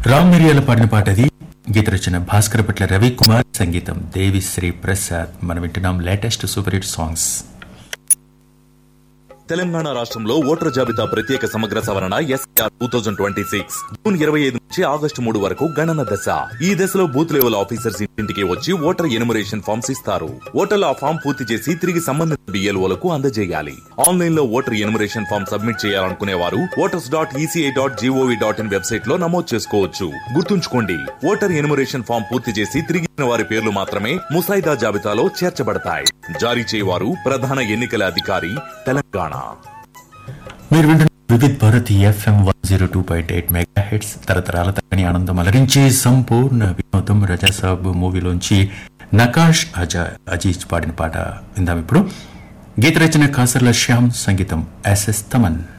రామ్ మిరియాల పాడిన పాట అది గీత రచన భాస్కర్ పట్ల రవి కుమార్ సంగీతం దేవిశ్రీ ప్రసాద్ మనం వింటున్నాం latest super hit songs Telangana రాష్ట్రంలో ఓటర్ జాబితా ప్రత్యేక సమగ్ర సవరణ SR two thousand twenty six June ఇరవై ఐదు నుంచి ఆగస్టు మూడు వరకు గణన దశ ఈ దశలో బూత్ లెవెల్ ఆఫీసర్స్ ఇంటింటికి వచ్చి ఓటర్ ఎనుమరేషన్ ఫామ్స్ ఇస్తారు ఓటర్లు ఆ ఫామ్ పూర్తి చేసి తిరిగి సంబంధిత బిఎల్ఓలకు అందజేయాలి ఆన్లైన్ లో ఓటర్ ఎనుమరేషన్ ఫామ్ సబ్మిట్ చేయాలనుకునే వారు voters dot ECI dot GOV dot in website లో నమోదు చేసుకోవచ్చు గుర్తుంచుకోండి ఓటర్ ఎనుమరేషన్ ఫామ్ పూర్తి చేసి తిరిగిన వారి పేర్లు మాత్రమే ముసాయిదా జాబితాలో చేర్చబడతాయి జారీ చేయవారు ప్రధాన ఎన్నికల అధికారి తెలంగాణ మీరు వింటున్న Vividh Bharati FM one zero two point eight megahertz తరతరాల తరగని ఆనందం అలరించే సంపూర్ణ వినోదం రజాసాబ్ మూవీలోంచి నకాష్ అజా అజీజ్ పాడిన పాట విందాం ఇప్పుడు గీత రచన కాసర్ల శ్యామ్ సంగీతం ఎస్ఎస్ తమన్